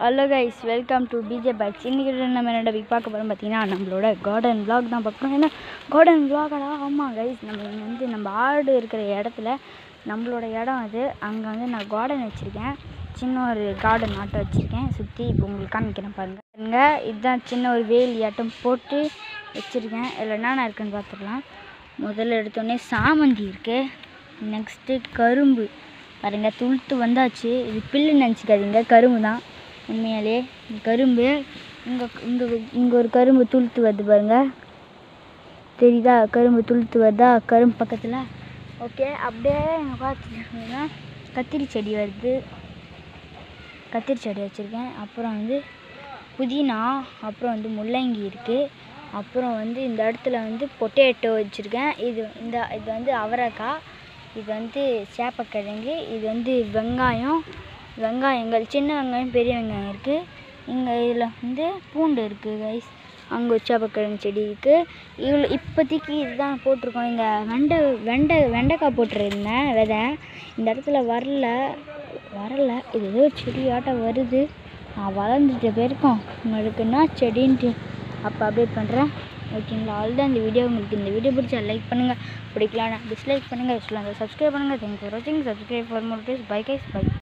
hello guys welcome to PJ bikes இன்றைக்கி நம்ம என்னோட பிக் பார்க்க போகிறோம் பார்த்தீங்கன்னா நம்மளோட கார்டன் vlog தான் பார்க்குறோம் ஏன்னா கார்டன் vlogடா ஆமாம் கைஸ் நம்ம இங்கே வந்து நம்ம ஆடு இருக்கிற இடத்துல நம்மளோட இடம் அது அங்கே வந்து நான் கார்டன் வச்சுருக்கேன் சின்ன ஒரு கார்டன் ஆட்டம் வச்சுருக்கேன் சுற்றி இப்போ உங்களுக்கு காமிக்கிறேன் பாருங்கள் பாருங்க இதுதான் சின்ன ஒரு வேலியாட்டம் போட்டு வச்சுருக்கேன் இதில் என்னென்ன இருக்குன்னு பார்த்துக்கலாம் முதல்ல எடுத்தோடனே சாமந்தி இருக்குது நெக்ஸ்ட்டு கரும்பு பாருங்க துளுத்து வந்தாச்சு இது பில்லு நினச்சிக்காதீங்க கரும்பு தான் உண்மையாலே இது கரும்பு இங்கே இங்கே இங்கே ஒரு கரும்பு துளுத்து வருது பாருங்க தெரியுதா கரும்பு துளுத்து வருதா கரும்பு பக்கத்தில் ஓகே அப்படியே இங்கே பார்த்துட்டிங்கன்னா கத்திரி செடி வருது கத்திரி செடி வச்சுருக்கேன் அப்புறம் வந்து புதினா அப்புறம் வந்து முள்ளங்கி இருக்குது அப்புறம் வந்து இந்த இடத்துல வந்து பொட்டேட்டோ வச்சுருக்கேன் இது இந்த இது வந்து அவரைக்காய் இது வந்து சேப்பக்கிழங்கு இது வந்து வெங்காயம் வெங்காயங்கள் சின்ன வெங்காயம் பெரிய வெங்காயம் இருக்குது இங்கே இதில் வந்து பூண்டு இருக்குது கைஸ் அங்கே ஒரு சேப்பக்கிழங்கு செடி இருக்குது இவ்வளோ இப்போதைக்கு இதுதான் போட்டிருக்கோம் இங்கே வெண்டை வெண்டை வெண்டைக்காய் போட்டிருந்தேன் விதை இந்த இடத்துல வரல வரல இது ஏதோ செடியாட்டம் வருது நான் வளர்ந்துட்டு போயிருக்கோம் உங்களுக்கு என்ன செடின்ட்டு அப்போ அப்டேட் பண்ணுறேன் ஓகேங்களா அவ்வளோதான் இந்த வீடியோ உங்களுக்கு இந்த வீடியோ பிடிச்சா லைக் பண்ணுங்கள் பிடிக்கலனா டிஸ்லைக் பண்ணுங்கள் சொல்லுங்கள் சப்ஸ்கிரைப் பண்ணுங்கள் தேங்க்ஸ் ஃபார் வாட்சிங் subscribe for more bye guys by